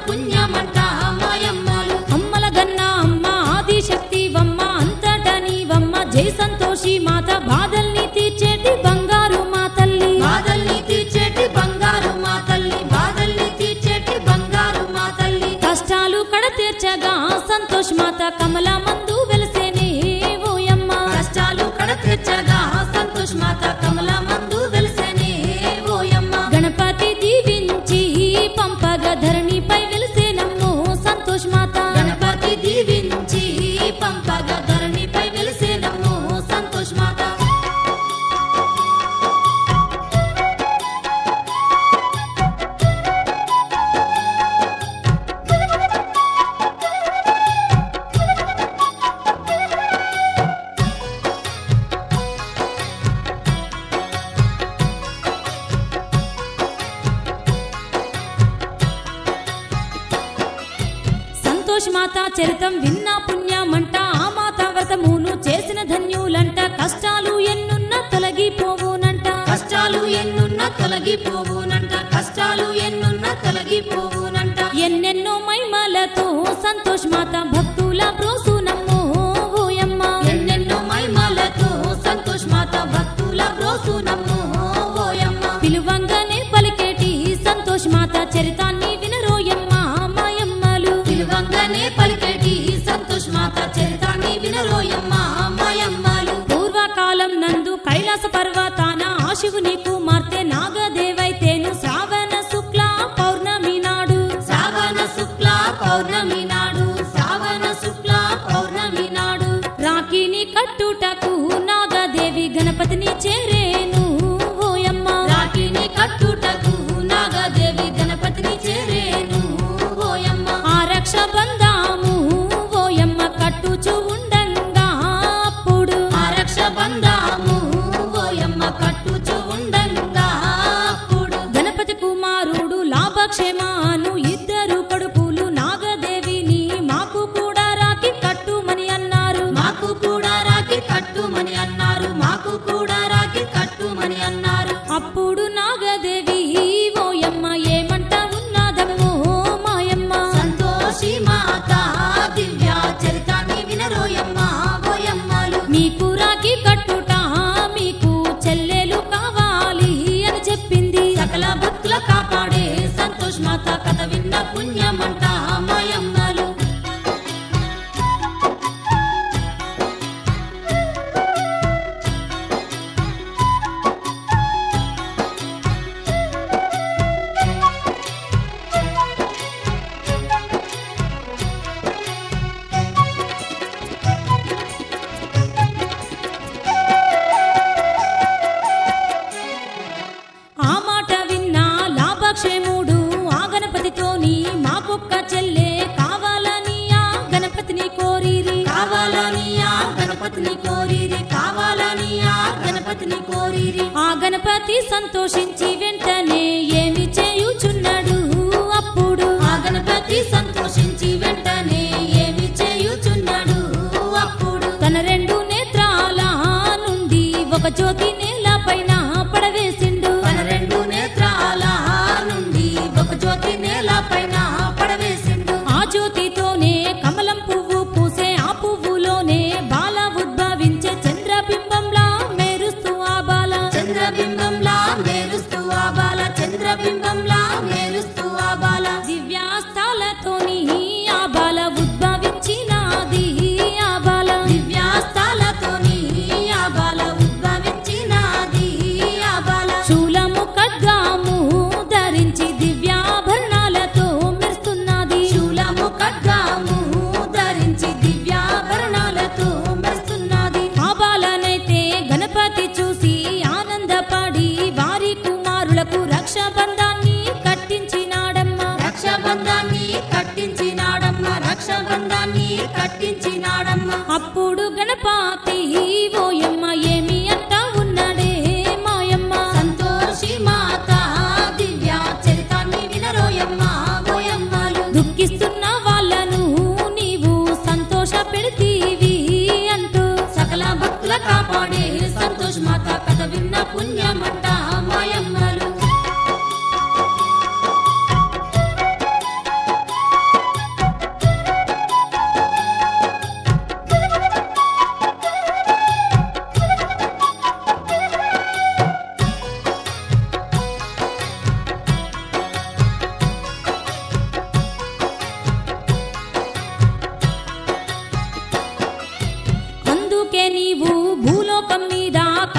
పుణ్యమంట మాయమ్మలు అమ్మల గన్న అమ్మ ఆది శక్తి వమ్మ అంతట నీవమ్మ జై సంతోషి మాత బాధల్ని తీర్చేటి బంగారు మా తల్లి బాధల్ని తీర్చేటి బంగారు మా తల్లి బాధల్ని తీర్చేటి బంగారు మా తల్లి కష్టాలు కడ తీర్చగా సంతోష్ మాత కమల మందు వెలసేనే ఓయమ్మ కష్టాలు కడ తీర్చగా సంతోష్ మాత కమల మందు వెలిసేనే ఓయమ్మ గణపతి దీవించి పంపగ ధరణిపై వెలిసేనమ్మో సంతోష్ మాత గణపతి దీవించి పంపగా ధరణిపై వెలిసేనమ్మో సంతోష్ మాత సంతోష్ మాత చరితం విన్న పుణ్యమంట ఆ మాత వ్రతమును చేసిన ధన్యులంట కష్టాలు ఎన్నున్న తొలగిపోవునంట కష్టాలు ఎన్నున్న తొలగిపోవునంట కష్టాలు ఎన్నున్న తొలగిపోవునంట ఎన్నెన్నో మైమలతో సంతోష్ మాత భక్తుల ప్రోసునమ్మో ఓయమ్మ ఎన్నెన్నో మైమాలతో సంతోష్ మాత భక్తుల బ్రోసునమ్మో ఓయమ్మ పిలువంగానే పలికేటి సంతోష్ మాత చరితాన్ని వినరోయమ్మ మాయమ్మలు పిలువంగానే పలికేటి సంతోష్ మాత చరితాన్ని వినరోయమ్మ మాయమ్మలు పూర్వకాలం నందు కైలాస పర్వతాన ఆ శివుని కుమార్తె నాగదేవైతేను శ్రావణ శుక్ల పౌర్ణమి నాడు శ్రావణ శుక్ల పౌర్ణమి నాడు శ్రావణ శుక్ల పౌర్ణమి నాడు రాఖీని కట్టుటకు నాగదేవి గణపతిని చేరేను ఓయమ్మ రాఖీని కట్టుటకు నాగదేవి గణపతిని చేరేను ఓయమ్మ ఆ రక్ష బంధాము ఓయమ్మ కట్టుచు ఉండంగా అప్పుడు ఆ రక్ష బంధాము ఓయమ్మ కట్టుచు ఉండంగా అప్పుడు గణపతి కుమారుడు లాభక్షేమాను ఇద్దరు కొడుకులు నాగదేవిని మాకు కూడా రాకి కట్టుమని అన్నారు మాకు కూడా రాఖీ కట్టుమని అన్నారు మాకు కూడా రాఖీ కట్టుమని అన్నారు అప్పుడు నాగదేవి ఓయమ్మ ఏమంట ఉన్నదమ్మో మాయమ్మ సంతోషి మాత దివ్య చరితాన్ని వినరోయమ్మ ఓయమ్మలు మీకు రాకి కట్టుట మీకు చెల్లెలు కావాలి అని చెప్పింది సకల భక్తుల కాపాడే సంతోష్ మాత కథ విన్న పుణ్యమంట మాయమ్మలు ఆ మాట విన్నా లాభక్షేముడు ఆ గణపతితోని మాకొక్క చెల్లె కావాలని ఆ గణపతిని కోరిరి కావాలని ఆ గణపతిని కోరిరి కావాలని ఆ గణపతిని కోరిరి ఆ గణపతి సంతోషించి వెంటనే ఏమి చేయుచున్నాడు అప్పుడు ఆ గణపతి సంతోషించి వెంటనే ఏమి చేయుచున్నాడు అప్పుడు తన రెండు నేత్రాల నుండి ఒక జ్యోతి నేలపైన పడవేసిండు తన రెండు నేత్రాల నుండి ఒక జ్యోతి నేల పైన పడవేసిండు ఆ జ్యోతితోనే కమలం పువ్వు పూసే ఆ పువ్వులోనే బాల ఉద్భవించే చంద్రబింబంలా మెరుస్తూ ఆ బాల చంద్రబింబంలా మేలుస్తూ ఆ బాల చంద్రబింబంలా మేలుస్తూ ఆ బాల దివ్యాస్తాలతోని ఆ బాల ఉద్భవించినాది ఆ బాల దివ్యాస్తాలతోని ఆ బాల ఉద్భవించినాది ఆ బాల శూలము ఖడ్గాము ధరించి దివ్యాభరణాలతో మెరుస్తున్నది శూలము ఖడ్గము ధరించి దివ్యాభరణాలతో మెరుస్తున్నది ఆ బాలనైతే గణపతి చూసి ఆనందపడి వారి కుమారులకు రక్షాబంధాన్ని కట్టించినాడమ్మా రక్షబంధాన్ని కట్టించినాడమ్మ రక్షబంధాన్ని కట్టించినాడమ్మ అప్పుడు గణపతి ఓయమ్మ ఏమి అంటా ఉన్నాడే మాయమ్మ సంతోషి మాత దివ్య చరితాన్ని వినరోయమ్మ ఓయమ్మలు దుఃఖిస్తున్న వాళ్ళను నీవు సంతోష పెడతీవి అంటూ సకల భక్తుల కాపాడే సంతోష్ మాత కథ విన్న పుణ్యమంట మాయమ్మలు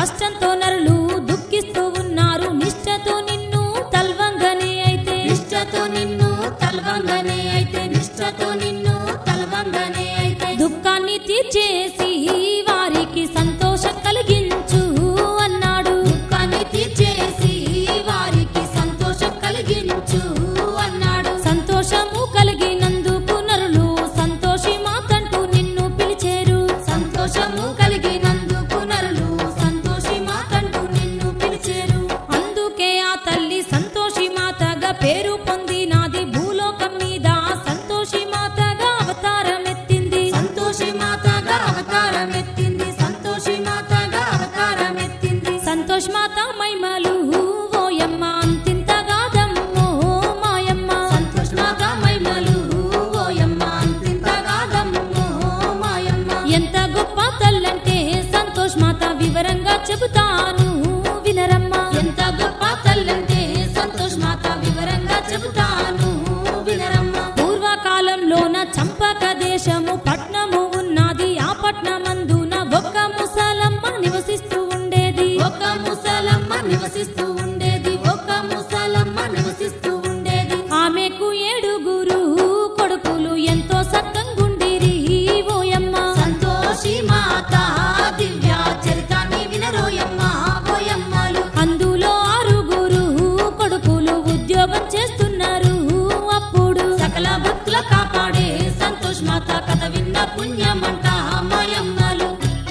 కష్టంతో నరులు దుఃఖిస్తూ ఉన్నారు నిష్ఠతో నిన్ను తల్వంగనే అయితే నిష్ఠతో నిన్ను తల్వంగనే అయితే నిష్ఠతో నిన్ను తల్వంగనే అయితే దుఃఖాన్ని తీర్చేసి వారికి సంతోషం కలిగించు అన్నాడు దుఃఖాన్ని తీర్చేసి వారికి సంతోషం కలిగించు అన్నాడు సంతోషము కలిగినందుకు నరులు సంతోషి మాతంటూ నిన్ను పిలిచేరు సంతోషము కలిగినందుకు నరులు సంతోషి మాకంటూ నిన్ను పిలిచేరు అందుకే ఆ తల్లి సంతోషి మాతగా పేరు పొందినాది భూలోకం మీద సంతోషి మాతగా అవతారం ఎత్తింది సంతోషి మాతగా అవతారం ఎత్తింది సంతోషి మాతగా అవతారం ఎత్తింది సంతోష్ మాత మైమలు ఓయమ్మ అంతింతగాదమ్మో మాయమ్మ సంతోష్ మాత మహిమలు ఓయమ్మ అంతింత కాదమ్మో మాయమ్మ ఎంత గొప్ప తల్లంటే సంతోష్ మాత వివరంగా చెబుతాను వినరమ్మా ఎంత గొప్ప తల్లంటే సంతోష్ మాత వివరంగా చెబుతాను వినరమ్మ పూర్వకాలంలోన చంపక దేశము పట్నము ఉన్నది ఆ పట్నమందున ఒక్క ముసలమ్మ నివసిస్తూ ఉండేది ఒక ముసలమ్మ నివసిస్తూ ఉండేది ఒక ముసలమ్మ నివసిస్తూ ఉండేది ఆమెకు ఏడుగురు కొడుకులు ఎంతో సక్కంగుండిరి ఓయమ్మ సంతోషి మాత దివ్య చరితాన్ని వినరోయమ్మ ఓయమ్మలు అందులో ఆరుగురు కొడుకులు ఉద్యోగం చేస్తున్నారు అప్పుడు సకల భక్తుల కాపాడే సంతోష్ మాత కథ విన్న పుణ్యమంట మాయమ్మలు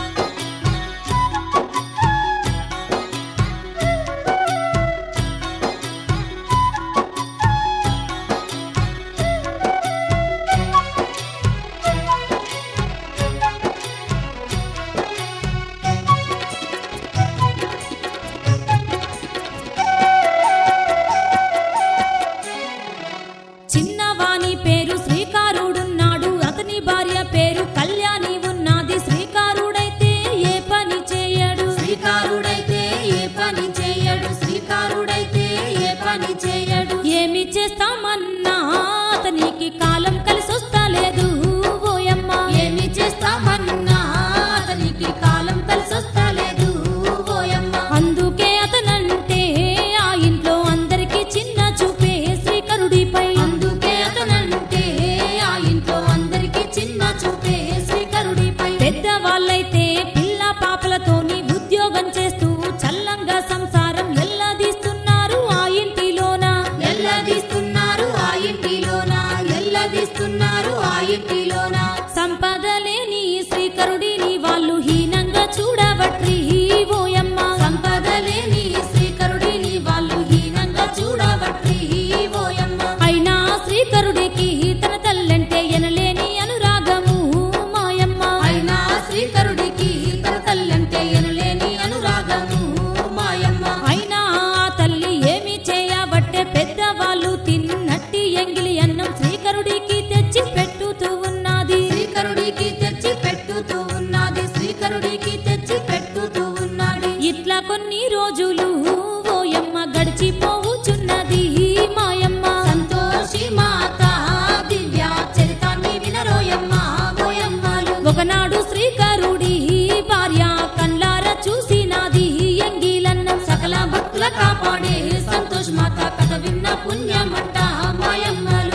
చిన్నవాని పేరు శ్రీకారుడున్నాడు అతని భార్య పేరు కళ్యాణి ఉన్నది శ్రీకారుడైతే ఏ పని చేయడు శ్రీకారుడైతే ఏ పని చేయడు శ్రీకారుడైతే ఏ పని చేయడు ఏమి చేస్తామన్నా అతనికి కాలం కలిసొస్తలేదు ఓయమ్మ ఏమి చేస్తామన్నా అతనికి కాలం కలిసొస్తలేదు ఓయమ్మ అందుకే అతనంటే ఆ ఇంట్లో అందరికి చిన్న చూపే శ్రీకరుడిపై అందుకే అతనంటే ఆ ఇంట్లో అందరికి చిన్న చూపే శ్రీకరుడిపై పెద్దవాళ్ళైతే పిల్ల పాపలతోని ఉద్యోగం చేస్తూ చల్లంగా సంసారం ఎల్లదీస్తున్నారు ఆ ఇంటిలోన ఎల్లదీస్తున్నారు ఆ ఇంటిలోన ఎల్లదీస్తున్నారు ఆ ఇంటిలోన సంపద లేని శ్రీకరుడిని వాళ్ళు హీనంగా చూడవట్రి ఓయమ్మ సంపద లేని శ్రీకరుడిని వాళ్ళు హీనంగా చూడబట్టి ఓయమ్మ అయినా శ్రీకరుడికి తన తల్లంటే ఎనలేని అనురాగము మాయమ్మ అయినా శ్రీకరుడికి తన తల్లంటే ఎనలేని అనురాగము మాయమ్మ అయినా ఆ తల్లి ఏమి చేయబట్టే పెద్దవాళ్ళు తిన్నట్టి ఎంగిలి అన్నం శ్రీకరుడికి తెచ్చి పెట్టుతూ ఉన్నది శ్రీకరుడికి తెచ్చి పెట్టుతూ ఉన్నది శ్రీకరుడికి తెచ్చి పెట్టుతూ ఉన్నాడు ఇట్లా కొన్ని రోజులు ఓయమ్మ గడిచిపోవుచున్నది మాయమ్మ సంతోషి మాత దివ్య చరితాన్ని వినరోయమ్మ ఓయమ్మలు ఒకనాడు శ్రీకరుడి భార్య కండ్లార చూసినది ఎంగిలన్నం సకల భక్తుల కాపాడే సంతోష్ మాత కథ విన్న పుణ్యమంట మాయమ్మలు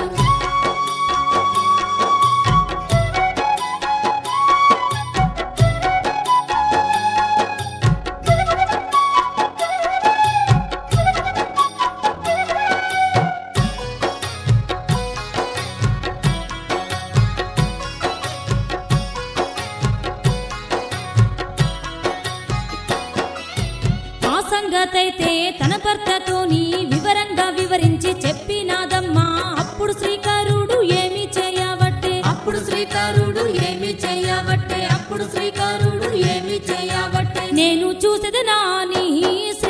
ఆ సంగతైతే తన భర్తతోని వివరంగా వివరించి చెప్పినాదమ్మా అప్పుడు శ్రీకరుడు ఏమి చేయవట్టే అప్పుడు శ్రీకరుడు ఏమి చేయబట్టే అప్పుడు శ్రీకరుడు ఏమి చేయబట్టే నేను చూసేది నాని